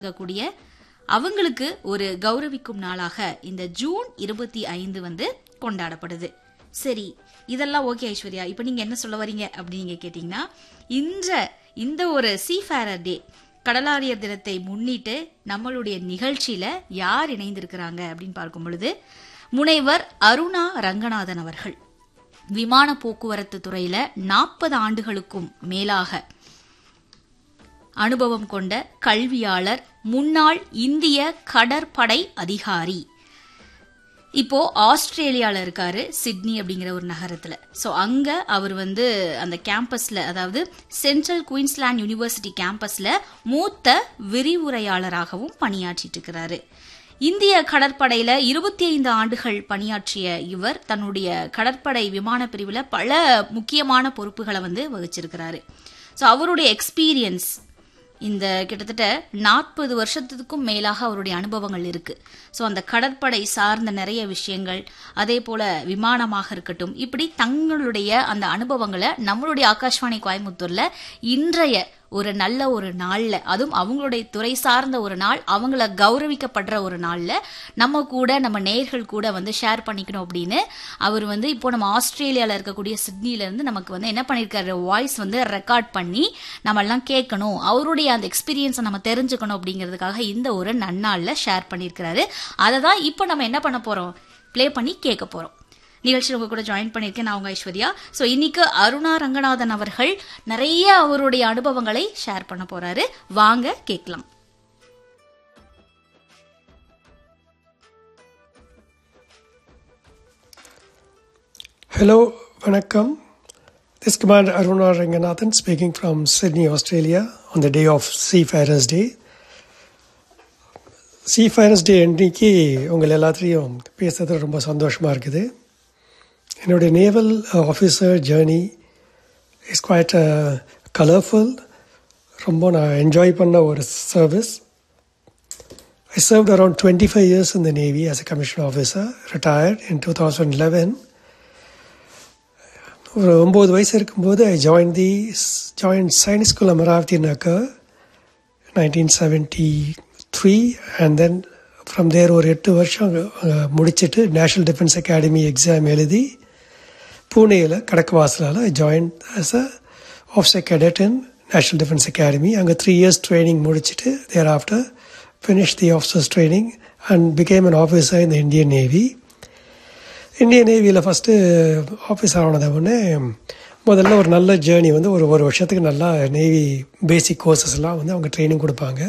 இருக்கக்கூடிய அவங்களுக்கு ஒரு கௌரவிக்கும் நாளாக இந்த ஜூன் இருபத்தி ஐந்து வந்து கொண்டாடப்படுது சரி இதெல்லாம் ஓகே ஐஸ்வர்யா இப்போ நீங்க என்ன சொல்ல வரீங்க அப்படின்னு நீங்க கேட்டீங்கன்னா இந்த இந்த ஒரு சீஃபேரர் டே கடலாரியர் தினத்தை முன்னிட்டு நம்மளுடைய நிகழ்ச்சியில யார் இணைந்திருக்கிறாங்க அப்படின்னு பார்க்கும் பொழுது முனைவர் அருணா ரங்கநாதன் அவர்கள் விமான போக்குவரத்து துறையில நாற்பது ஆண்டுகளுக்கும் மேலாக அனுபவம் கொண்ட கல்வியாளர் முன்னாள் இந்திய கடற்படை அதிகாரி இப்போ ஆஸ்திரேலியால இருக்காரு சிட்னி அப்படிங்கிற ஒரு நகரத்துல ஸோ அங்க அவர் வந்து அந்த கேம்பஸ்ல அதாவது சென்ட்ரல் குயின்ஸ்லாண்ட் யூனிவர்சிட்டி கேம்பஸ்ல மூத்த விரிவுரையாளராகவும் பணியாற்றிட்டு இருக்கிறாரு இந்திய கடற்படையில இருபத்தி ஐந்து ஆண்டுகள் பணியாற்றிய இவர் தன்னுடைய கடற்படை விமான பிரிவுல பல முக்கியமான பொறுப்புகளை வந்து வகிச்சிருக்கிறாரு ஸோ அவருடைய எக்ஸ்பீரியன்ஸ் இந்த கிட்டத்தட்ட நாற்பது வருஷத்துக்கும் மேலாக அவருடைய அனுபவங்கள் இருக்கு ஸோ அந்த கடற்படை சார்ந்த நிறைய விஷயங்கள் அதே போல விமானமாக இருக்கட்டும் இப்படி தங்களுடைய அந்த அனுபவங்களை நம்மளுடைய ஆகாஷ்வாணி கோயம்புத்தூர்ல இன்றைய ஒரு நல்ல ஒரு நாள்ல அதுவும் அவங்களுடைய துறை சார்ந்த ஒரு நாள் அவங்கள கௌரவிக்கப்படுற ஒரு நாள்ல நம்ம கூட நம்ம நேர்கள் கூட வந்து ஷேர் பண்ணிக்கணும் அப்படின்னு அவர் வந்து இப்போ நம்ம ஆஸ்திரேலியால இருக்கக்கூடிய சிட்னில இருந்து நமக்கு வந்து என்ன பண்ணிருக்காரு வாய்ஸ் வந்து ரெக்கார்ட் பண்ணி நம்ம எல்லாம் கேட்கணும் அவருடைய அந்த எக்ஸ்பீரியன்ஸை நம்ம தெரிஞ்சுக்கணும் அப்படிங்கிறதுக்காக இந்த ஒரு நன்னாள்ல ஷேர் பண்ணியிருக்கிறாரு அதை தான் இப்போ நம்ம என்ன பண்ண போறோம் ப்ளே பண்ணி கேட்க போறோம் நிகழ்ச்சியில் உங்க கூட ஜாயின் பண்ணியிருக்கேன் நான் உங்க ஐஸ்வர்யா ஸோ இன்னைக்கு அருணா ரங்கநாதன் அவர்கள் நிறைய அவருடைய அனுபவங்களை ஷேர் பண்ண போறாரு வாங்க கேட்கலாம் Hello, Vanakkam. This is Commander Aruna Ranganathan speaking from Sydney, Australia on the day of Seafarers Day. Seafarers Day அன்றைக்கி உங்கள் எல்லாத்தையும் பேசுறது ரொம்ப சந்தோஷமாக இருக்குது என்னுடைய naval officer journey is quite colourful ரொம்ப நான் என்ஜாய் பண்ண ஒரு service I served around 25 years in the Navy as a commissioned officer, retired in 2011. ஒரு ஒம்பது வயசு இருக்கும்போது I join the join science school Amaravathi Nagar nineteen seventy three and then from there ஒரு எட்டு வருஷம் அங்க முடிச்சிட்டு நேஷ்னல் டிஃபென்ஸ் அகாடமி எக்ஸாம் எழுதி பூனேயில் கடக்கவாசலால் I join as a officer cadet in national defence academy அங்கே த்ரீ இயர்ஸ் ட்ரைனிங் முடிச்சுட்டு there after finished the officers training and became an officer in the Indian Navy. Indian நேவியில் first officer ஆனதை உடனே முதல்ல ஒரு நல்ல ஜேர்னி வந்து ஒரு ஒரு வருஷத்துக்கு நல்லா நேவி பேசிக் கோர்சஸ்லாம் வந்து அவங்க ட்ரைனிங் கொடுப்பாங்க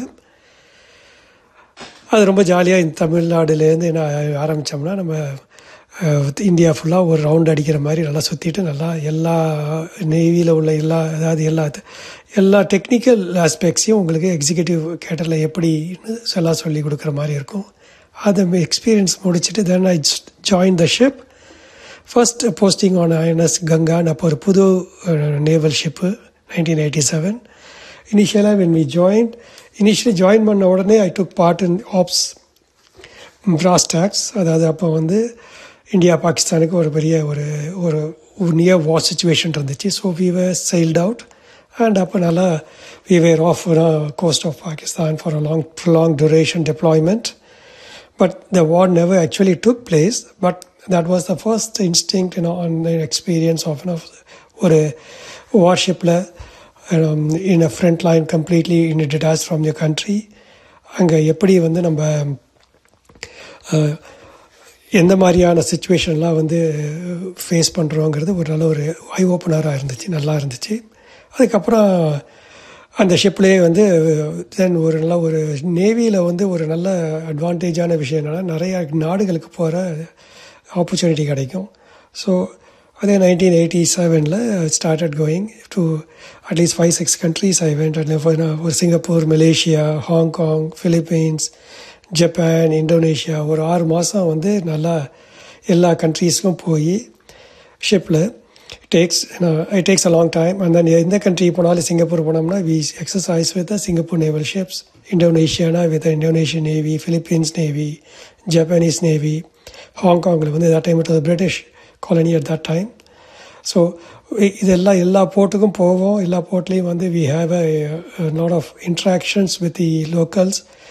அது ரொம்ப ஜாலியாக இந்த தமிழ்நாடுலேருந்து என்ன ஆரம்பித்தோம்னா நம்ம அஹ், இந்தியா ஃபுல்லாக ஒரு ரவுண்ட் அடிக்கிற மாதிரி நல்லா சுற்றிட்டு நல்லா எல்லா நேவியில் உள்ள எல்லா அதாவது எல்லா எல்லா டெக்னிக்கல் ஆஸ்பெக்ட்ஸையும் உங்களுக்கு எக்ஸிக்யூட்டிவ் கேட்டரில் எப்படின்னு எல்லாம் சொல்லி கொடுக்குற மாதிரி இருக்கும் அதை எக்ஸ்பீரியன்ஸ் முடிச்சுட்டு then I join the ship first posting on INS Ganga அப்போ ஒரு புது naval ship nineteen eighty seven இனிஷியலாக when we join initially join பண்ண உடனே I took part in ops Brasstacks அதாவது அப்போ வந்து இந்தியா பாகிஸ்தானுக்கு ஒரு பெரிய ஒரு ஒரு நியர் வார் சுச்சுவேஷன் இருந்துச்சு so we were sailed out and அப்போ நல்லா we were off coast of Pakistan for a long long duration deployment but the war never actually took place but that was the first instinct you know on the experience of you know, ஒரு வார்ஷிப்பில் in a front line completely in detach from your country அங்கே எப்படி வந்து நம்ம அஹ், எந்த மாதிரியான சுச்சுவேஷன்லாம் வந்து face பண்ணுறோங்கிறது ஒரு நல்ல ஒரு ஐ ஓப்பனராக இருந்துச்சு நல்லா இருந்துச்சு அதுக்கப்புறம் அந்த ஷிப்லேயே வந்து தென் ஒரு நல்ல ஒரு நேவியில் வந்து ஒரு நல்ல அட்வான்டேஜான விஷயம் என்னென்னா நிறையா நாடுகளுக்கு போகிற ஆப்பர்ச்சுனிட்டி கிடைக்கும் ஸோ அதே நைன்டீன் எயிட்டி செவனில் started going to at least five six countries I went ஒரு Singapore Malaysia Hong Kong Philippines Japan Indonesia ஒரு ஆறு மாதம் வந்து நல்லா எல்லா கண்ட்ரீஸ்க்கும் போய் ஷிப்பில் takes it takes a long time and then எந்த கண்ட்ரி போனாலும் சிங்கப்பூர் போனோம்னா we exercise with Singapore naval ships இந்தோனேஷியானா with Indonesian navy Philippines navy Japanese navy ஹாங்காங்கில் வந்து that time it British colony at that time so இதெல்லாம் எல்லா போர்ட்டுக்கும் போவோம் எல்லா போர்ட்லேயும் வந்து we have a lot of interactions with the locals